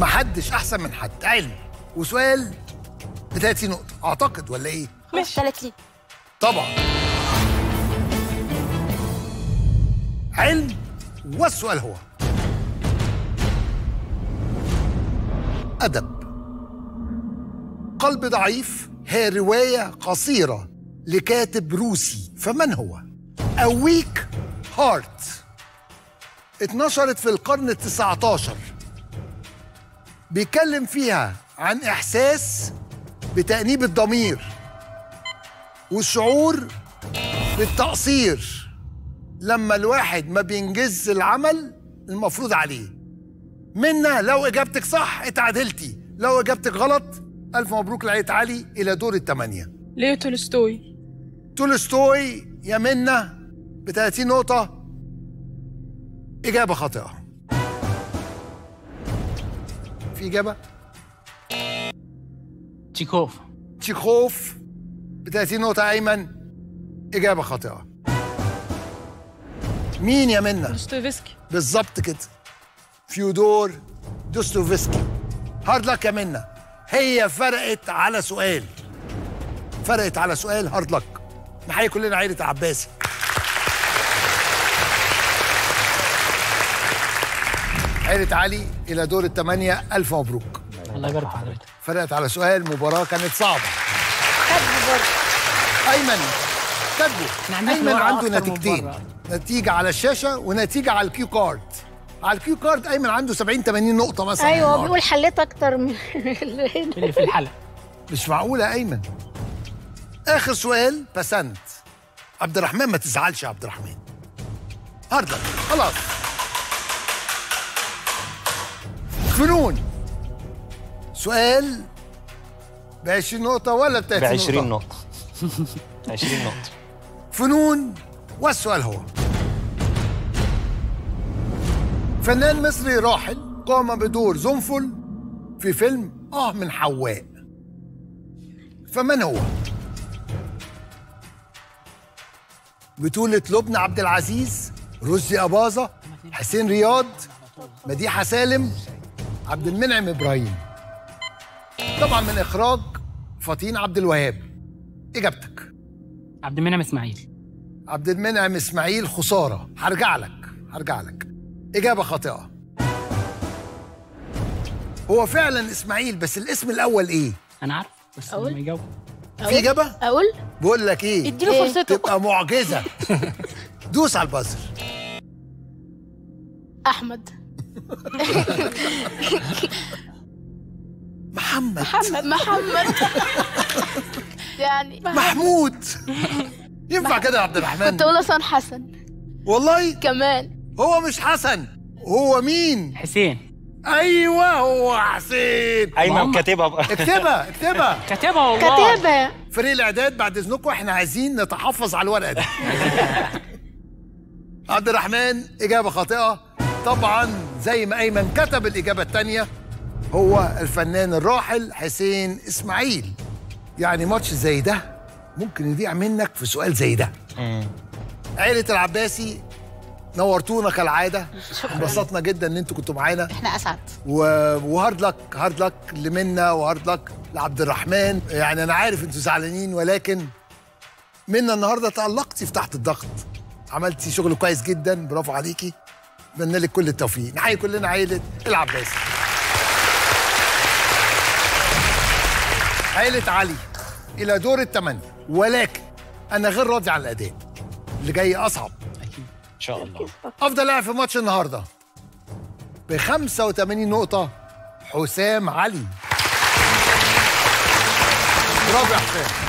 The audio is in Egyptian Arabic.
محدش احسن من حد علم وسؤال ب 30 نقطه اعتقد ولا ايه ماشي 30 طبعا علم والسؤال هو أدب قلب ضعيف هي رواية قصيرة لكاتب روسي فمن هو؟ A Weak Heart اتنشرت في القرن التسعة عشر بيتكلم فيها عن إحساس بتأنيب الضمير والشعور بالتقصير لما الواحد ما بينجز العمل المفروض عليه منا لو اجابتك صح اتعادلتي لو اجابتك غلط الف مبروك لعيلة علي الى دور الثمانيه ليه تولستوي تولستوي يا منا ب 30 نقطه اجابه خاطئه في اجابه تشيكوف تشيخوف ب 30 نقطه ايمن اجابه خاطئه مين يا منا دوستويفسكي بالظبط كده فيودور دوستويفسكي هارد لك يا منا هي فرقت على سؤال فرقت على سؤال هارد لك نحيي كلنا عيلة عباسي عيلة علي إلى دور الثمانية ألف مبروك الله يبارك في حضرتك فرقت على سؤال مباراة كانت صعبة خدوا برضه أيمن كاتبه إحنا عندنا أيمن نوع عنده أكتر من نتيجتين مرة. نتيجة على الشاشة ونتيجة على الكيو كارد على الكيو كارد أيمن عنده 70 80 نقطة مثلا ايوه هو النهاردة. بيقول حليت اكتر من اللي هنا. اللي في الحلقه مش معقولة يا أيمن آخر سؤال بسنت عبد الرحمن ما تزعلش يا عبد الرحمن هاردك خلاص فنون سؤال ب 20 نقطة ولا ب ب 30 20 نقطة؟ نقطة 20 نقطة فنون والسؤال هو فنان مصري راحل قام بدور زنفل في فيلم آه من حواء فمن هو؟ بطولة لبنى عبد العزيز رشدي أباظة حسين رياض مديحة سالم عبد المنعم إبراهيم طبعا من إخراج فطين عبد الوهاب إجابتك عبد المنعم اسماعيل عبد المنعم اسماعيل خساره هرجع لك هرجع لك اجابه خاطئه هو فعلا اسماعيل بس الاسم الاول ايه انا عارف بس أقول؟ لما يجاوب في اجابه اقول بقول لك ايه اديله إيه؟ فرصته تبقى معجزه دوس على البازر احمد محمد محمد محمد يعني محمود ينفع كده يا عبد الرحمن كنت اقول اصلا حسن والله كمان هو مش حسن هو مين حسين ايوه هو حسين ايمن ماما. كاتبها بقى اكتبها اكتبها كاتبها والله كاتبه فريق الاعداد بعد اذنكم احنا عايزين نتحفظ على الورقه دي عبد الرحمن اجابه خاطئه طبعا زي ما ايمن كتب الاجابه الثانيه هو الفنان الراحل حسين اسماعيل يعني ماتش زي ده ممكن يضيع منك في سؤال زي ده عيله العباسي نورتونا كالعاده انبسطنا جدا ان انتوا كنتوا معانا احنا اسعد و- وهارد لك هارد لك لمنا وهارد لك لعبد الرحمن يعني انا عارف انتوا زعلانين ولكن منا النهارده تألقتي في تحت الضغط عملتي شغل كويس جدا برافو عليكي اتمنى لك كل التوفيق نحيي كلنا عيله العباسي عيله علي الى دور الثمانيه ولكن انا غير راضي عن الاداء اللي جاي اصعب ان شاء الله افضل لاعب في ماتش النهارده ب 85 نقطة حسام علي برافو يا حسام